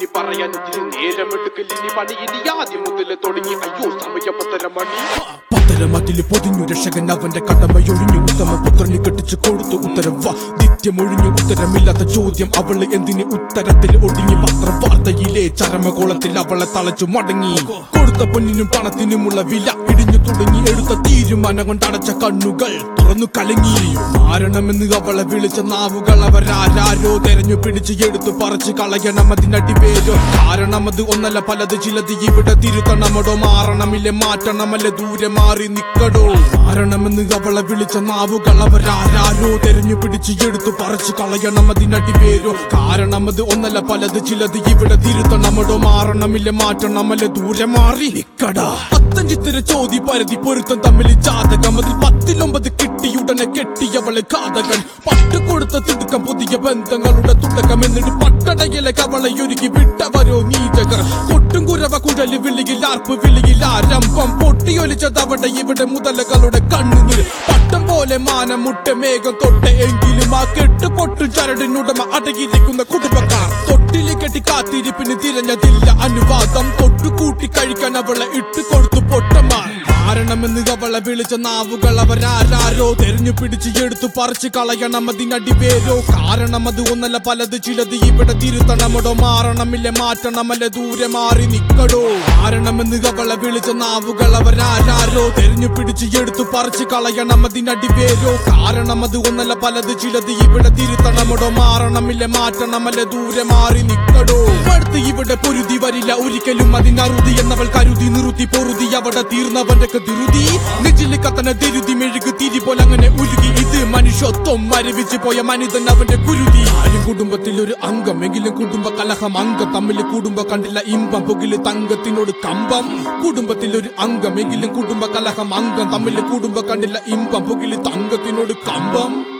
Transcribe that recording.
പറയാൻ ഇതിന് നേരമെടുക്കലിനി പണി ഇനി ആദ്യം മുതൽ തുടങ്ങി അയ്യോ സമയം പത്തര മണി പത്തരമാറ്റില് പൊതിഞ്ഞു രക്ഷകൻ അവന്റെ കടമയൊഴിഞ്ഞു ഉത്തമ പുത്രന് കെട്ടിച്ചു കൊടുത്തു ഉത്തരവ നിത്യമൊഴിഞ്ഞു ഉത്തരമില്ലാത്ത ചോദ്യം അവള് എന്തിന് ഉത്തരത്തിൽ ഒടുങ്ങി പത്രവാർത്തയിലെ ചരമകോളത്തിൽ അവളെ തളച്ചു മടങ്ങി കൊടുത്ത പൊന്നിനും പണത്തിനുമുള്ള വില ഇടിഞ്ഞു തുടങ്ങി എടുത്ത തീരുമാനം കൊണ്ടടച്ച കണ്ണുകൾ തുറന്നു കലങ്ങി മാരണമെന്ന് അവളെ വിളിച്ച നാവുകൾ അവരാരാരോ തെരഞ്ഞു പിടിച്ച് എടുത്തു പറിച്ച് കളയണം അതിനടി പേരോ കാരണം അത് ഒന്നല്ല പലത് ചിലത് ഇവിടെ തിരുത്തണമടോ മാറണമില്ലേ മാറ്റണമല്ലേ ദൂരെ മാറി നിക്കടോ മാറണമെന്ന് അവളെ വിളിച്ച നാവുകൾ അവരാരാരോ തെരഞ്ഞു പിടിച്ച് എടുത്തു പറിച്ച് കളയണം അതിനടി പേരോ കാരണം അത് ഒന്നല്ല പലത് ചിലത് ഇവിടെ തിരുത്തണമടോ മാറണമില്ലേ മാറ്റണമല്ലേ ദൂരെ മാറി നിക്കടാ പത്തഞ്ചിത്തിര ചോദ്യ പരതി പൊരുത്തം തമ്മിൽ ജാതകം അതിൽ പത്തിലൊമ്പത് കിട്ടിയുടനെ കെട്ടിയവളെ ഘാതകൻ പട്ട് കൊടുത്ത തിടുക്കം പുതിയ ബന്ധങ്ങളുടെ തുടക്കം എന്നിട്ട് പട്ടടയിലെ കവളെ ഒരുക്കി വിട്ടവരോ നീചകർ കൊട്ടും കുരവ കുഴല് വിളിയിൽ ആർപ്പ് വിളിയിൽ ആരംഭം പൊട്ടിയൊലിച്ചതവിടെ ഇവിടെ മുതലകളുടെ കണ്ണുനീർ പട്ടം പോലെ മാനം മുട്ട മേഘം തൊട്ട് എങ്കിലും ആ കെട്ട് പൊട്ടു ചരടിനുടമ അടങ്ങിയിരിക്കുന്ന കുടുംബക്കാർ തൊട്ടില് കെട്ടി കാത്തിരിപ്പിന് തിരഞ്ഞതില്ല അനുവാദം തൊട്ടുകൂട്ടി കഴിക്കാൻ അവളെ ഇട്ട് കൊടുത്തു പൊട്ടന്മാർ കാരണമെന്ന് അവളെ വിളിച്ച നാവുകൾ അവരാരാരോ തെരഞ്ഞു പിടിച്ച് എടുത്തു പറിച്ച് കളയണം അതിനടി പേരോ കാരണം അത് ഒന്നല്ല പലത് ചിലത് ഇവിടെ തിരുത്തണമടോ മാറണമില്ല മാറ്റണമല്ല ദൂരെ മാറി നിക്കടോ കാരണമെന്ന് അവളെ വിളിച്ച നാവുകൾ അവരാരാരോ തെരഞ്ഞു പിടിച്ച് എടുത്തു പറിച്ച് കളയണം അതിനടി പേരോ കാരണം അത് ഒന്നല്ല പലത് ചിലത് ഇവിടെ തിരുത്തണമടോ മാറണമില്ല മാറ്റണമല്ല ദൂരെ മാറി നിക്കടോ അടുത്ത് ഇവിടെ പൊരുതി വരില്ല ഒരിക്കലും അതിനറുതി എന്നവൾ കരുതി നിറുത്തി പൊറുതി അവിടെ തീർന്നവന്റെ തിരുതി നെഞ്ചില് കത്തന തിരുതി മെഴുകു തിരി പോലെ അങ്ങനെ ഉരുകി ഇത് മനുഷ്യത്വം മരവിച്ച് പോയ മനിതൻ അവന്റെ കുരുതി ആരും കുടുംബത്തിൽ ഒരു അംഗം എങ്കിലും കുടുംബ കലഹം അംഗം തമ്മിൽ കുടുംബ കണ്ടില്ല ഇമ്പം പുകില് തങ്കത്തിനോട് കമ്പം കുടുംബത്തിൽ ഒരു അംഗം എങ്കിലും കുടുംബ കലഹം അംഗം തമ്മിൽ കുടുംബ കണ്ടില്ല ഇമ്പം പുകില് തങ്കത്തിനോട് കമ്പം